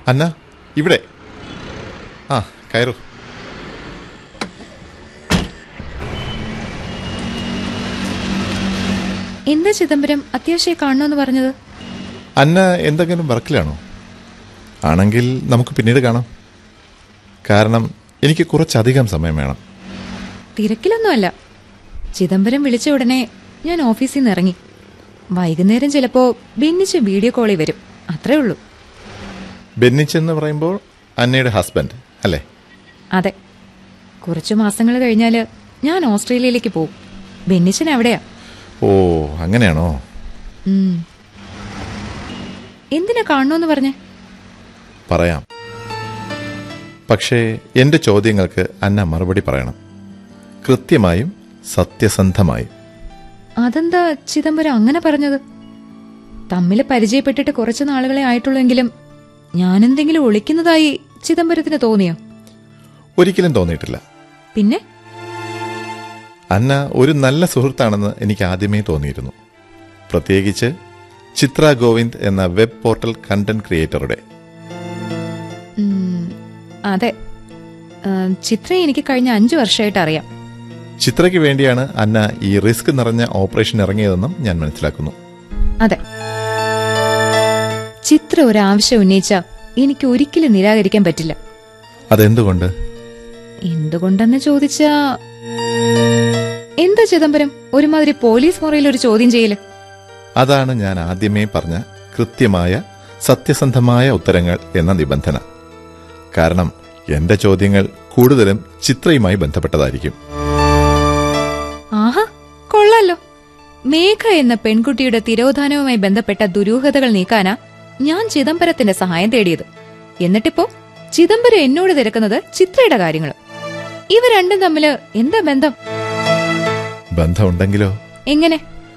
അന്ന ഇവിടെ ആ കയറൂ എന്താ ചിദംബരം അത്യാവശ്യം കാണണമെന്ന് പറഞ്ഞത് അന്ന എന്തെങ്കിലും വർക്കിലാണോ ആണെങ്കിൽ നമുക്ക് പിന്നീട് കാണാം കാരണം എനിക്ക് കുറച്ചധികം സമയം വേണം തിരക്കിലൊന്നുമല്ല ചിദംബരം വിളിച്ച ഉടനെ ഞാൻ ഓഫീസിൽ നിന്ന് ഇറങ്ങി വൈകുന്നേരം ചിലപ്പോ ഭിന്നിച്ച് വീഡിയോ കോളിൽ വരും അത്രേ ഉള്ളൂ ബെന്നിച്ചെന്ന് പറയുമ്പോൾ അന്നയുടെ ഹസ്ബൻഡ് അല്ലേ അതെ കുറച്ചു മാസങ്ങൾ കഴിഞ്ഞാല് ഞാൻ ഓസ്ട്രേലിയയിലേക്ക് പോകും ബെന്നിച്ചൻ അവിടെയാ ഓ അങ്ങനെയാണോ ഉം. എന്തിനാ കാണണമെന്ന് പറഞ്ഞേ പറയാം പക്ഷേ എന്റെ ചോദ്യങ്ങൾക്ക് അന്ന മറുപടി പറയണം കൃത്യമായും സത്യസന്ധമായും അതെന്താ ചിദംബരം അങ്ങനെ പറഞ്ഞത് തമ്മിൽ പരിചയപ്പെട്ടിട്ട് കുറച്ചു നാളുകളെ ആയിട്ടുള്ളെങ്കിലും ഞാനെന്തെങ്കിലും ഒളിക്കുന്നതായി ചിദംബരത്തിന് തോന്നിയോ ഒരിക്കലും തോന്നിയിട്ടില്ല പിന്നെ അന്ന ഒരു നല്ല സുഹൃത്താണെന്ന് എനിക്ക് ആദ്യമേ തോന്നിയിരുന്നു പ്രത്യേകിച്ച് ചിത്ര ഗോവിന്ദ് എന്ന വെബ് പോർട്ടൽ കണ്ടന്റ് ക്രിയേറ്ററുടെ ഉം, അതെ ആ, ചിത്രയെ എനിക്ക് കഴിഞ്ഞ അഞ്ചു വർഷമായിട്ട് അറിയാം ചിത്രയ്ക്ക് വേണ്ടിയാണ് അന്ന ഈ റിസ്ക് നിറഞ്ഞ ഓപ്പറേഷൻ ഇറങ്ങിയതെന്നും ഞാൻ മനസ്സിലാക്കുന്നു അതെ ചിത്ര ഒരു ആവശ്യം ഉന്നയിച്ച എനിക്ക് ഒരിക്കലും നിരാകരിക്കാൻ പറ്റില്ല അതെന്തുകൊണ്ട് എന്തുകൊണ്ടെന്ന് ചോദിച്ചാ എന്താ ചിദംബരം ഒരുമാതിരി പോലീസ് മുറിയിൽ ഒരു ചോദ്യം ചെയ്യല് അതാണ് ഞാൻ ആദ്യമേ പറഞ്ഞ കൃത്യമായ സത്യസന്ധമായ ഉത്തരങ്ങൾ എന്ന നിബന്ധന കാരണം എന്റെ ചോദ്യങ്ങൾ കൂടുതലും ചിത്രയുമായി ബന്ധപ്പെട്ടതായിരിക്കും ആഹാ കൊള്ളാലോ മേഘ എന്ന പെൺകുട്ടിയുടെ തിരോധാനവുമായി ബന്ധപ്പെട്ട ദുരൂഹതകൾ നീക്കാനാ ഞാൻ ചിദംബരത്തിന്റെ സഹായം തേടിയത് എന്നിട്ടിപ്പോ ചിദംബരം എന്നോട് തിരക്കുന്നത് ചിത്രയുടെ കാര്യങ്ങൾ ഇവ രണ്ടും തമ്മില് എന്താ ബന്ധം ബന്ധമുണ്ടെങ്കിലോ എങ്ങനെ